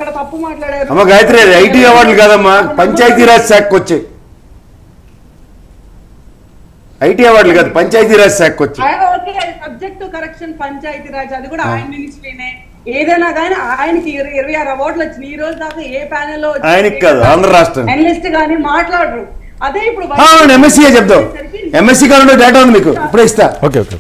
అక్కడ తప్పు మాట్లాడారు అమ్మ గాయత్రి ఐటీ అవార్డులు కాదమ్మా పంచాయతీరాజ్ శాఖకు వచ్చాయి ఐటీ అవార్డులు కాదు పంచాయతీరాజ్ శాఖకు వచ్చాయి ఆయన okay subject correction Panchayati Raj అది కూడా ఆయన మినిస్ట్రీనే ఏదైనా కానీ ఆయనకి ఇరవై ఇరవై ఆరు అవార్డులు వచ్చినాయి ఈ రోజు దాకా ఏ ప్యానెల్ లో ఆయనకి కాదు, ఆంధ్ర రాష్ట్రం. అనలిస్ట్ గానీ మాట్లాడరు అదే ఇప్పుడు ఎంఎస్సీ చెప్తాం ఎంఎస్సీ కావాలంటే డేటా ఉంది మీకు ఇప్పుడే ఇస్తా ఓకే ఓకే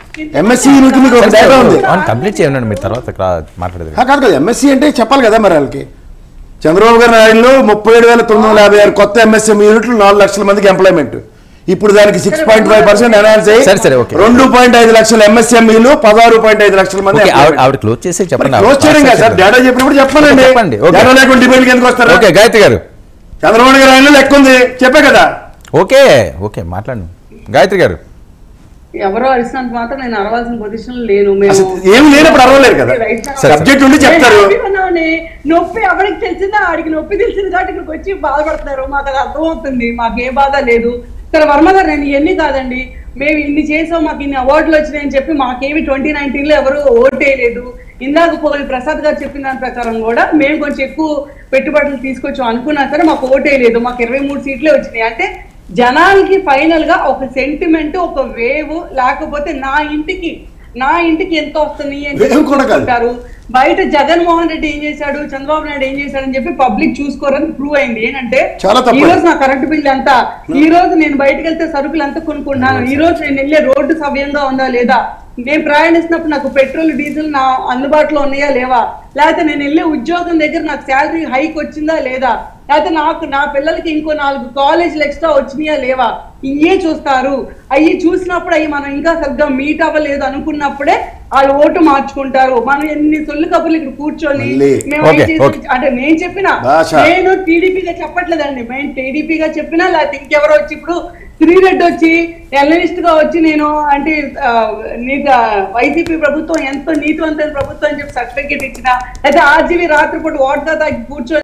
MSc నుంచి మీకు ఒక డేటా ఉంది. అవును కంప్లీట్ చేయండి మీరు తర్వాత ఇక్కడ మాట్లాడేది ఆ, కాదు కదా ఎంఎస్సీ అంటే చెప్పాలి కదా మరి వాళ్ళకి చంద్రబాబు గారి నాయుడులో ముప్పై ఏడు వేల తొమ్మిది వందల యాభై ఆరు కొత్త ఎంఎస్ఎం యూనిట్లు నాలుగు లక్షల మందికి ఎంప్లాయ్మెంట్ ఇప్పుడు దానికి six point five percent enhance సరే, సరే, అయ్యి ఓకే. రెండు పాయింట్ ఐదు లక్షల ఎంఎస్ఎంఈలు పదహారు పాయింట్ ఐదు లక్షల మంది ఓకే ఆవిడ employment. ఆవిడ క్లోజ్ చేసి మరి చెప్పండి క్లోజ్ చేయడం కదా సార్ డేటా చెప్పినప్పుడు చెప్పాలండి చెప్పండి, ఓకే. డేటా లేకుండా డిబేట్కి ఎందుకు వస్తారు ఓకే గాయత్రి గారు చంద్రబాబు గారి ఆయనలో లెక్క ఉంది చెప్పే కదా ఓకే ఓకే మాట్లాడండి గాయత్రి గారు ఎవరో అరిసినంత మాత్రం నేను అరవాల్సిన పొజిషన్ లో లేను మేము అసలు ఏమి లేనప్పుడు అరవలేరు కదా సరే. సబ్జెక్ట్ ఉండి చెప్తారు నేను happy ఉన్నామని, నొప్పి ఎవరికి తెలిసిందా ఆడికి నొప్పి తెలిసింది కాబట్టి ఇక్కడికి వచ్చి బాధపడుతున్నారు మాకు అది అర్థమవుతుంది మాకు ఏ బాధ లేదు సరే వర్మ గారు నేను ఇవన్నీ కాదండి మేము ఇన్ని చేసాం మాకు ఇన్ని అవార్డులు వచ్చినాయని చెప్పి మాకేమి ట్వంటీ నైన్టీన్ లో ఎవరు ఓట్ వేయలేదు ఇందాక పోయి ప్రసాద్ గారు చెప్పిన దాని ప్రకారం కూడా మేము కొంచెం ఎక్కువ పెట్టుబడులు తీసుకొచ్చాం అనుకున్నా సరే మాకు ఓట్ వేయలేదు మాకు ఇరవై మూడు సీట్లే వచ్చినాయి అంటే జనాలకి ఫైనల్ గా ఒక సెంటిమెంట్ ఒక వేవ్ లేకపోతే నా ఇంటికి నా ఇంటికి ఎంత వస్తుంది అని చెప్పి Wave కూడా కాదు. చూసుకుంటారు. బయట జగన్మోహన్ రెడ్డి ఏం చేశాడు చంద్రబాబు నాయుడు ఏం చేశాడు అని చెప్పి పబ్లిక్ చూసుకోరని ప్రూవ్ అయింది ఏంటంటే చాలా తప్పు. ఈ రోజు నా కరెంట్ బిల్ ఎంత ఈ రోజు నేను బయటకు వెళ్తే సరుకులు ఎంత కొనుక్కున్నాను ఈ రోజు నేను వెళ్ళే రోడ్డు సవ్యంగా ఉందా లేదా నేను ప్రయాణిస్తున్నప్పుడు నాకు పెట్రోల్ డీజిల్ నా అందుబాటులో ఉన్నాయా లేవా లేకపోతే నేను వెళ్ళే ఉద్యోగం దగ్గర నాకు శాలరీ హైక్ వచ్చిందా లేదా లేకపోతే నాకు నా పిల్లలకి ఇంకో నాలుగు కాలేజీలు ఎక్స్ట్రా వచ్చినాయా లేవా ఇవే చూస్తారు అవి చూసినప్పుడు అవి మనం ఇంకా సరిగ్గా మీట్ అవ్వలేదు అనుకున్నప్పుడే వాళ్ళు ఓటు మార్చుకుంటారు మనం ఎన్ని సొల్లు కబుర్లు ఇక్కడ కూర్చొని మళ్ళీ. మేము ఓకే, ఏం చేసి- ఓకే. అంటే నేను చెప్పిన భాష. నేను టీడీపీగా చెప్పట్లేదండి మేము టీడీపీగా చెప్పినా లేకపోతే ఇంకెవరో వచ్చి ఇప్పుడు శ్రీరెడ్డి వచ్చి ఎనలిస్ట్ గా వచ్చి నేను అంటే ఆ, నీకు వైసీపీ ప్రభుత్వం ఎంతో నీతివంతమైన ప్రభుత్వం అని చెప్పి సర్టిఫికేట్ ఇచ్చిన అయితే ఆర్జీవీ రాత్రిపూట ఓట్గా తాగి కూర్చొని